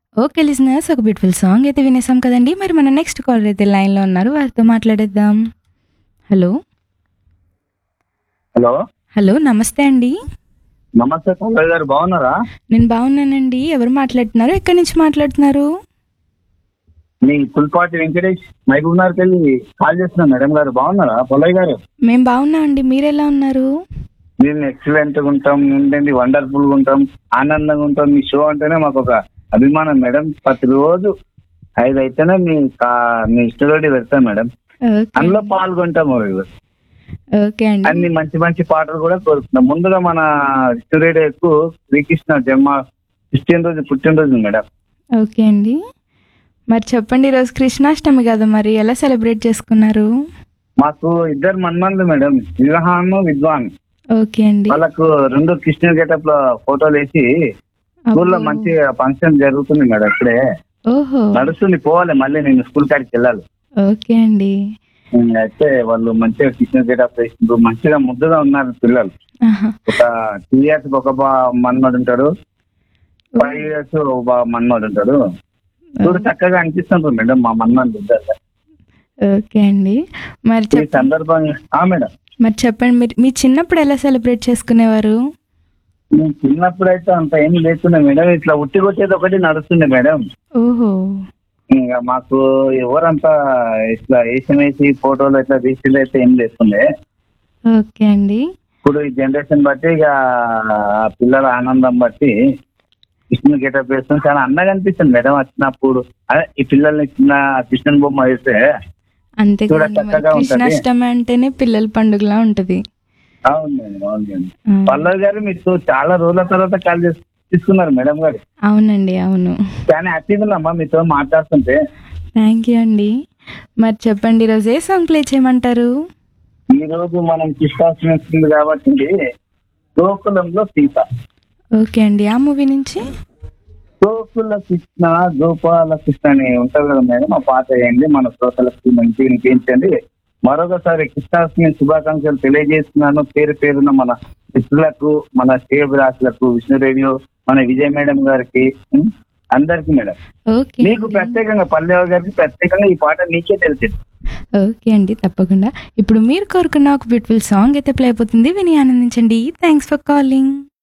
Okay listeners ఒక beautiful song అయితే వినేసాం కదండి మరి మన నెక్స్ట్ కాలర్ అయితే లైన్లో ఉన్నారు వారితో మాట్లాడేద్దాం హలో హలో హలో నమస్తే అండి నమస్తే కల్లయ్య గారు బాగున్నారా నేను బాగున్నానండి ఎవరు మాట్లాడుతున్నారు ఎక్కడి నుంచి మాట్లాడుతున్నారు మీ పుల్పాటి వెంకటేష్ మహబూబ్ నగర్కి వెళ్ళి కాల్ చేస్తున్నా మేడం గారు బాగున్నారా పొల్లయ్య గారు మేము బాగున్నామండి మీరు ఎలా ఉన్నారు మేము ఎక్సలెంట్ గా ఉంటాం ఏంటండి వండర్ఫుల్ గా ఉంటాం ఆనందంగా ఉంటాం మీ షో అంటేనే మాకు ఒక అభిమానం మేడం ప్రతిరోజు ఐదు అయితేనే మీ కా- మీ స్టూడియో పెడతాం మేడం ఓకే అందులో పాల్గొంటాము ఓకే అండి అన్ని మంచి మంచి పాటలు కూడా కోరుతున్నాం ముందుగా మన స్టూడియోకు శ్రీకృష్ణ జన్మ క్రిస్టియన్ రోజు పుట్టినరోజు మేడం ఓకే అండి మరి చెప్పండి ఈరోజు కృష్ణాష్టమి కదా మరి ఎలా సెలబ్రేట్ చేసుకున్నారు మాకు ఇద్దరు మన్మన్లు మేడం వివాహము విద్వాన్ ఓకే అండి వాళ్ళకు రెండు కృష్ణ గెటప్ లో ఫోటోలు వేసి స్కూల్లో అబ్బో. మంచి ఫంక్షన్ జరుగుతుంది మేడం ఇప్పుడే ఓహో నడుస్తుంది పోవాలి మళ్ళీ నేను స్కూల్ కాడికి వెళ్ళాలి ఓకే అండి ఉమ్, అయితే వాళ్ళు మంచిగా కృష్ణ గెటప్ వేసిండ్రు మంచిగా ముద్దుగా ఉన్నారు పిల్లలు ఆహా. ఒక టూ ఇయర్స్ ఒక బా మన్మడు ఉంటాడు ఫైవ్ ఇయర్స్ ఒక మన్మడు ఉంటాడు చూడు చక్కగా అనిపిస్తుంటారు మేడం మా మన్మడు ఇద్దరు ఓకే అండి మరి ఈ చెప్ సందర్భంగా ఆ మేడం మరి చెప్పండి మీరు మీ చిన్నప్పుడు ఎలా సెలబ్రేట్ చేసుకునేవారు నేను చిన్నప్పుడు అయితే అంత ఏం లేకుండా మేడం ఇట్లా ఉట్టి కొట్టేది ఒకటి నడుస్తుండే మేడం ఓహో ఇంకా మాకు ఎవరంతా ఇట్లా వేసిన వేసి ఫోటోలు ఇట్లా తీసింది అయితే ఏం లేకుండే ఓకే అండి ఇప్పుడు ఈ జనరేషన్ బట్టి ఇక ఆ పిల్లల ఆనందం బట్టి కృష్ణ గెటప్ వేస్తుంది చాలా అందంగా అనిపిస్తుంది మేడం వచ్చినప్పుడు అదే ఈ పిల్లల్ని చిన్న కృష్ణన్ బొమ్మ వేస్తే అంతే చూడ కదండి మరి చక్కగా ఉంటది. కృష్ణాష్టమి అంటేనే పిల్లల పండుగలా ఉంటది అవును మేడం అవును మేడం ఆ, పల్లవి గారు మీకు చాలా రోజుల తర్వాత కాల్ చేసి తీసుకున్నారు మేడం గారు అవునండి అవును చాలా హ్యాపీగా ఉన్నామ్మా మీతో మాట్లాడుతుంటే థ్యాంక్ యూ అండి మరి చెప్పండి ఈరోజు ఏ సాంగ్ ప్లే చేయమంటారు ఈ రోజు మనం కృష్ణాష్టమి వస్తుంది కాబట్టి గోకులంలో సీత ఓకే అండి ఆ మూవీ నుంచి గోకుల కృష్ణ గోపాల కృష్ణ అని ఉంటారు కదా మేడం ఆ పాట వేయండి మన శ్రోతలకు మంచి వినిపించండి మరొకసారి కృష్ణాష్టమి శుభాకాంక్షలు తెలియజేస్తున్నాను పేరు పేరున మన మిత్రులకు మన శ్రేయభిలాషులకు విష్ణు రేడియో మన విజయ మేడం గారికి ఉం, అందరికి మేడం ఓకే మీకు ప్రత్యేకంగా పల్లెవ గారికి ప్రత్యేకంగా ఈ పాట మీకే తెలిసింది ఓకే అండి తప్పకుండా ఇప్పుడు మీరు కోరుకున్న ఒక బ్యూటిఫుల్ సాంగ్ అయితే ప్లే అయిపోతుంది విని ఆనందించండి థ్యాంక్స్ ఫర్ కాలింగ్